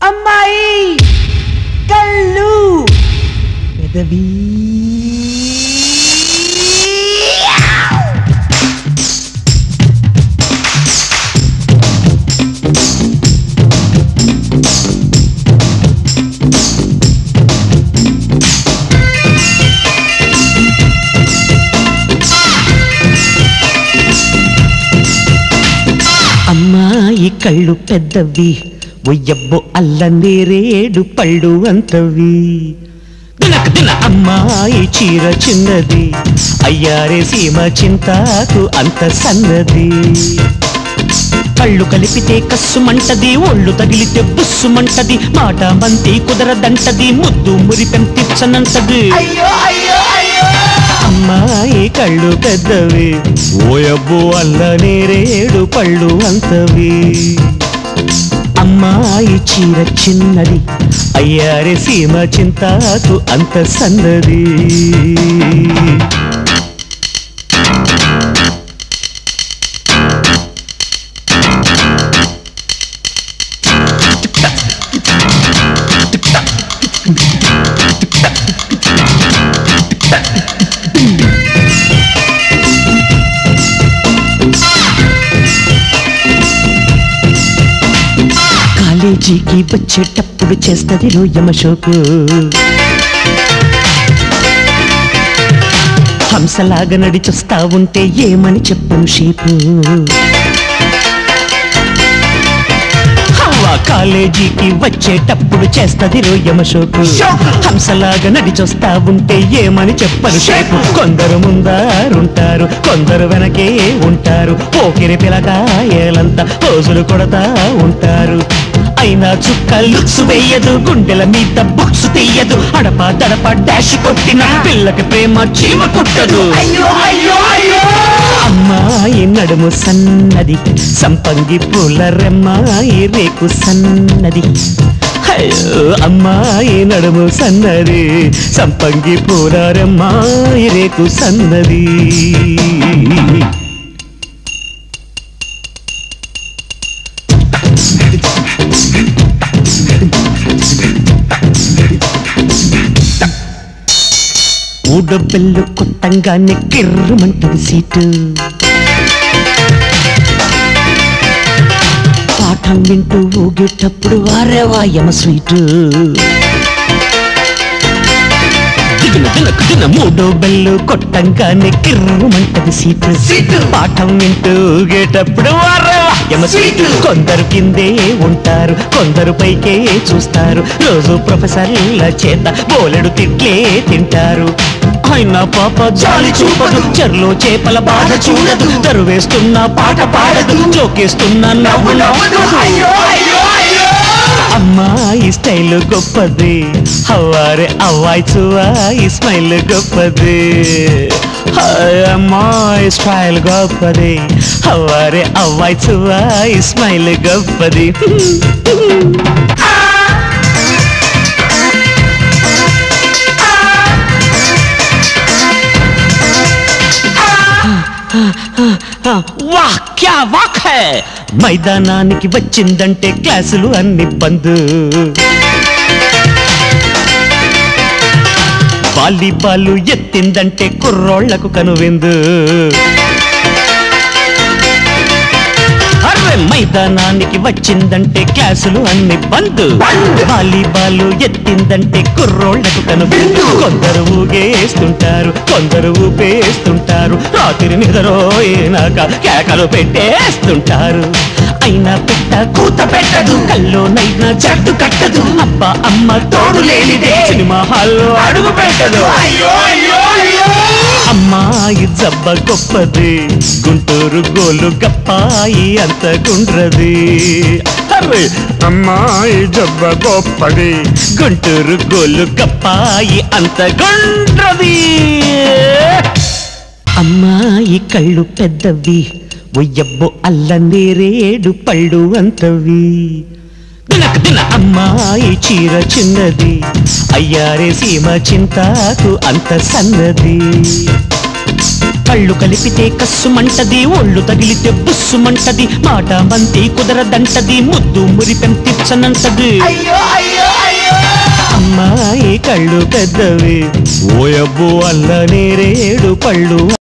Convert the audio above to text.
అమ్మాయి కళ్ళు పెదవి అమ్మాయి కళ్ళు పెద్దవి ఒయ్యబ్బో అల్ల నేరేడు పళ్ళు అంతవి దినక దిన అమ్మాయి చీర చిన్నది అయ్యారే సీమ చింతాకు అంత సన్నది కళ్ళు కలిపితే కస్సుమంటది ఒళ్ళు తగిలితే బుస్సుమంటది మాట మంతి కుదరదంటది ముద్దు మురిపెం తిచ్చనంటది అమ్మాయి కళ్ళు పెద్దవి ఓయబ్బో అల్ల నేరేడు పళ్ళు అంతవి అమ్మాయి చీర చిన్నది అయ్యారే సీమ చింతాకు అంత సన్నది కాలేజీకి వచ్చేటప్పుడు చేస్తది లోయమశోకు హంసలాగా నడిచొస్తా ఉంటే ఏమని చెప్పను షీపు హవ్వ కాలేజీకి వచ్చేటప్పుడు చేస్తది రోయమశోకు హంసలాగా నడిచొస్తా ఉంటే ఏమని చెప్పను షేపు కొందరు ముందారుంటారు కొందరు వెనకే ఉంటారు పోకిరి పిలకాయలంతా రోజులు కొడతా ఉంటారు అయినా చుక్క లుక్స్ వేయదు గుండెల మీద బుక్స్ తీయదు అడప దడప డాష్ కొట్టిన పిల్లకి ప్రేమ చీమ కుట్టదు అమ్మాయి నడుము సన్నది సంపంగి పూల రెమ్మాయి రేకు సన్నది అయ్యో అమ్మాయి నడుము సన్నది సంపంగి పూల రెమ్మాయి రేకు సన్నది ఊడబెల్లు కొట్టంగానే కిర్రమంటది సీటు పాఠం వింటూ ఊగేటప్పుడు వారే వాయమ స్వీటు దిగిన దినకు దిన మూడో బెల్లు కొట్టంగానే కిర్రమంటది సీటు సీటు పాఠం వింటూ ఊగేటప్పుడు వారే వాయమ స్వీటు కొందరు కిందే ఉంటారు కొందరు పైకే చూస్తారు రోజు ప్రొఫెసర్ల చేత బోలెడు తిట్లే తింటారు అయినా పాప జాలి చూపదు చెర్లో చేపల బాధ చూడదు తరువేస్తున్న పాట పాడదు జోకేస్తున్న నవ్వు నవ్వదు అమ్మాయి స్టైల్ గొప్పది హవారే అవ్వాయి చువాయి స్మైల్ గొప్పది హాయ్ అమ్మాయి స్టైల్ గొప్పది హవారే అవ్వాయి చువాయి స్మైల్ గొప్పది వాహ్ క్యా వాక్ హై మైదానానికి వచ్చిందంటే క్లాసులు అన్ని బంద్ వాలీబాలు ఎత్తిందంటే కుర్రోళ్లకు కనువిందు అర్రె మైదానానికి వచ్చిందంటే క్లాసులు అన్ని బంద్ వాలీబాల్ ఎత్తిందంటే కుర్రోళ్లకు కనువిందు కొందరు ఊగేస్తుంటారు కొందరు ఊపేస్తుంటారు రాత్రి నిద్రోయినాక కేకలు పెట్టేస్తుంటారు అయినా పెట్ట కూత పెట్టదు కల్లోనైనా జట్టు కట్టదు అబ్బా అమ్మ తోడు లేనిదే సినిమా హాల్లో అడుగు పెట్టదు అమ్మాయి జబ్బ గొప్పది గుంటూరు గోలు గప్పాయి అంత గుండ్రది అర్రే అమ్మాయి జబ్బ గొప్పది గుంటూరు గోలు గప్పాయి అంత గుండ్రది అమ్మాయి కళ్ళు పెద్దవి ఒయ్యబ్బో అల్ల నేరేడు పళ్ళు అంతవి దినక దిన అమ్మాయి చీర చిన్నది అయ్యారే సీమ చింతాకు అంత సన్నది కళ్ళు కలిపితే కస్సుమంటది ఒళ్ళు తగిలితే బుస్సుమంటది మాట మంతి కుదరదంటది ముద్దు మురిపెం తిచ్చనంటది అమ్మాయి కళ్ళు పెద్దవి ఓయబ్బు అల్ల నేరేడు పళ్ళు